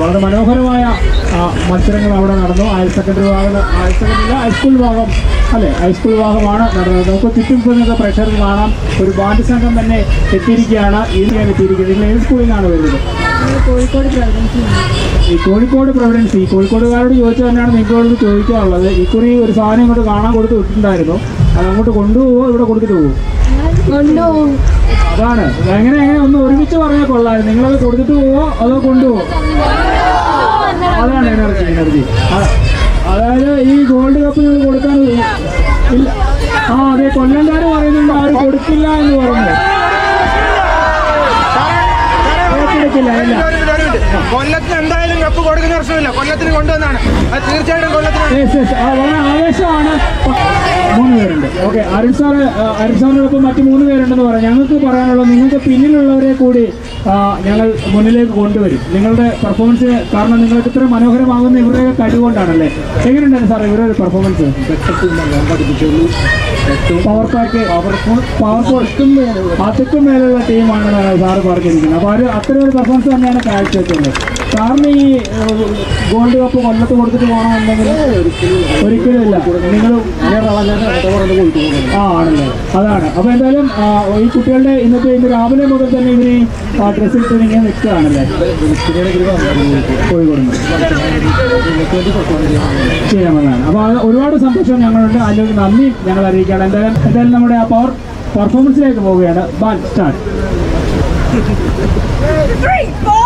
വളരെ മനോഹരമായ ആ, മത്സരങ്ങൾ അവിടെ നടന്നു ഹയർ സെക്കൻഡറി ഭാഗം ഹയർ സെക്കൻഡറി ഹൈസ്കൂൾ ഭാഗം അല്ലെ ഹൈസ്കൂൾ ഭാഗമാണ് നടന്നത് നമുക്ക് ചുറ്റും ഇപ്പോൾ നിങ്ങൾക്ക് പ്രഷർ കാണാം ഒരു ബാൻഡ് സംഘം തന്നെ എത്തിയിരിക്കുകയാണ് ഇതിനാണ് എത്തിയിരിക്കുന്നത് നിങ്ങൾ ഏത് സ്കൂളിൽ നിന്നാണ് വരുന്നത് കോഴിക്കോട് പ്രൊവിഡൻസിൽ ഈ കോഴിക്കോട് പ്രൊവിഡൻസ് ഈ കോഴിക്കോടുകാരോട് ചോദിച്ചു തന്നെയാണ് നിങ്ങളോട് ചോദിക്കാനുള്ളത് ഇക്കുറി ഒരു സാധനം ഇങ്ങോട്ട് കാണാൻ കൊടുത്ത് വിട്ടിട്ടുണ്ടായിരുന്നു അത് അങ്ങോട്ട് കൊണ്ടുപോകുമോ ഇവിടെ കൊടുത്തിട്ട് പോകും കൊണ്ടുപോകും അതാണ് എങ്ങനെ എങ്ങനെ ഒന്ന് ഒരുമിച്ച് പറഞ്ഞാൽ കൊള്ളാം നിങ്ങളത് കൊടുത്തിട്ട് പോവോ അതോ കൊണ്ടുപോകുമോ അതാണ് എനർജി എനർജി അതായത് ഈ ഗോൾഡ് കപ്പ് നിങ്ങൾ കൊടുക്കാൻ ഇല്ല ആ അതെ കൊല്ലംകാർ പറയുന്നുണ്ട് ആരും കൊടുക്കില്ല എന്ന് പറഞ്ഞു ഏറ്റെടുക്കില്ല ഇല്ല കൊല്ലത്തിന് എന്തായാലും കപ്പ് കൊടുക്കുന്ന പ്രശ്നമില്ല കൊല്ലത്തിന് കൊണ്ടുവന്നാണ് അത് തീർച്ചയായിട്ടും കൊല്ലത്തിന് യെസ് യെസ് ആ വളരെ ആവേശമാണ് മൂന്ന് പേരുണ്ട് ഓക്കെ അരുൺ സാറ് ആ, അരുൺ സാറിനോടൊപ്പം മറ്റ് മൂന്ന് പേരുണ്ടെന്ന് പറയാം ഞങ്ങൾക്ക് പറയാനുള്ളത് നിങ്ങൾക്ക് പിന്നിലുള്ളവരെ കൂടി ആ, ഞങ്ങൾ മുന്നിലേക്ക് കൊണ്ടുവരും നിങ്ങളുടെ പെർഫോമൻസ് കാരണം നിങ്ങൾക്ക് ഇത്ര മനോഹരമാകുന്ന ഇവരുടെ കഴിവുകൊണ്ടാണല്ലേ എങ്ങനെയുണ്ടായിരുന്നു സാർ ഇവരുടെ ഒരു പെർഫോമൻസ് പവർ പാക്ക് പവർ അതിക്കും മേലുള്ള ടീമാണ് സാറ് പറഞ്ഞിരിക്കുന്നത് അപ്പോൾ അത് അത്ര ഒരു പെർഫോമൻസ് തന്നെയാണ് കാഴ്ചവെക്കുന്നത് സാറിന് ഈ ഗോൾഡ് കപ്പ് കൊല്ലത്ത് കൊടുത്തിട്ട് പോകണമെന്നുണ്ടെങ്കിൽ ഒരിക്കലും ഇല്ല നിങ്ങൾ ആ ആണല്ലേ അതാണ് അപ്പോൾ എന്തായാലും ആ, ഈ കുട്ടികളുടെ ഇന്നത്തെ ഇന്ന് രാവിലെ മുതൽ തന്നെ ഇവർ ഈ ഡ്രസ്സ് ഇട്ട് ഇങ്ങനെ നിൽക്കുകയാണല്ലേ കോഴിക്കോട് ചെയ്യാമെന്നാണ് അപ്പോൾ അത് ഒരുപാട് സന്തോഷം ഞങ്ങളുണ്ട് അതിലേക്ക് നന്ദി ഞങ്ങൾ അറിയിക്കുകയാണ് എന്തായാലും എന്തായാലും നമ്മുടെ ആ പവർ പെർഫോമൻസിലേക്ക് പോവുകയാണ് ബാൻ സ്റ്റാർട്ട് Three, four.